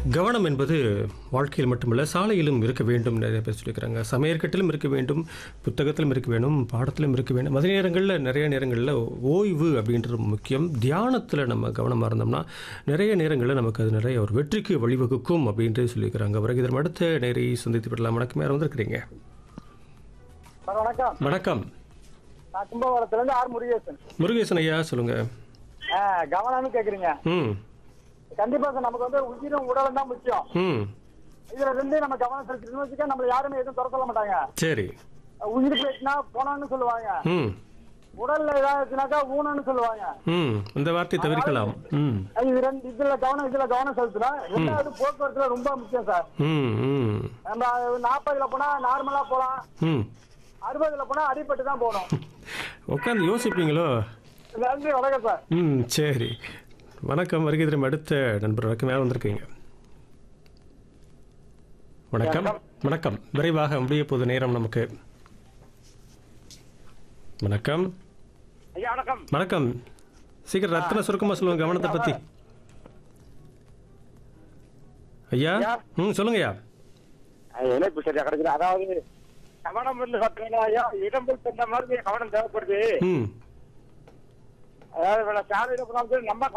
கவனம் என்பது வாழ்க்கையில் மட்டுமல்ல சாலையிலும் இருக்க வேண்டும் நிறைய பேர் சொல்லியிருக்கிறாங்க சமையற்கட்டிலும் இருக்க வேண்டும் புத்தகத்திலும் இருக்க வேண்டும் பாடத்திலும் இருக்க வேண்டும் அதே நேரங்களில் நிறைய நேரங்களில் ஓய்வு அப்படின்றது முக்கியம் தியானத்தில் நம்ம கவனமாக இருந்தோம்னா நிறைய நேரங்களில் நமக்கு அது நிறைய ஒரு வெற்றிக்கு வழிவகுக்கும் அப்படின்றது சொல்லியிருக்கிறாங்க பிறகு இதன் அடுத்த நேரை சந்தித்து விடலாம் வணக்கம் யார் வந்திருக்கிறீங்க சார் வணக்கம் வணக்கம் நான் கும்பகோணத்துல இருந்து ஆர் முருகேசன் முருகேசன் ஐயா சொல்லுங்கள் ஆ, கவனம்னு கேக்குறீங்க ம் கண்டிப்பா சார் நமக்கு வந்து உயிரும் உடலும் தான் முக்கியம் ம் இதுல இருந்து நம்ம கவனம் செலுத்தணும்னு வச்சுக்க நம்மள யாருமே எதுவும் துற சொல்ல மாட்டாங்க சரி உயிர் போயிட்டுனா போனான்னு சொல்லுவாங்க ம் உடல்ல ஏதாச்சுனாக்கா ஊனன்னு சொல்லுவாங்க ம் இந்த வார்த்தையை தவிர்க்கலாம் ம் இது ரெண்டு இதுல கவனம் இதுல கவனம் செலுத்தினா ரெண்டாவது போக்குவரத்துல ரொம்ப முக்கியம் சார் ம் ம் நம்ம நாற்பதுல போனா நார்மலா போலாம் ம் அறுபதுல போனா அடிபட்டு தான் போகணும் உட்காந்து யோசிப்பீங்களோ நன்றி வணக்கம் சார் ம் சரி வணக்கம் வருகை தரும் அடுத்த நண்பர் வணக்கம் யார் வந்திருக்கீங்க வணக்கம் வணக்கம் விரைவாக முடிய போது நேரம் நமக்கு வணக்கம் ஐயா வணக்கம் வணக்கம் சீக்கிரம் ரத்தின சுருக்கமாக சொல்லுங்க கவனத்தை பற்றி ஐயா ம் சொல்லுங்கய்யா இணைப்பு சரியா கிடைக்குது அதாவது கவனம் வந்து பார்த்தீங்கன்னா ஐயா இடம்பெல் தந்த மாதிரி கவனம் தேவைப்படுது ம் அதாவது சாலையில போனாலும் சரி, நம்ம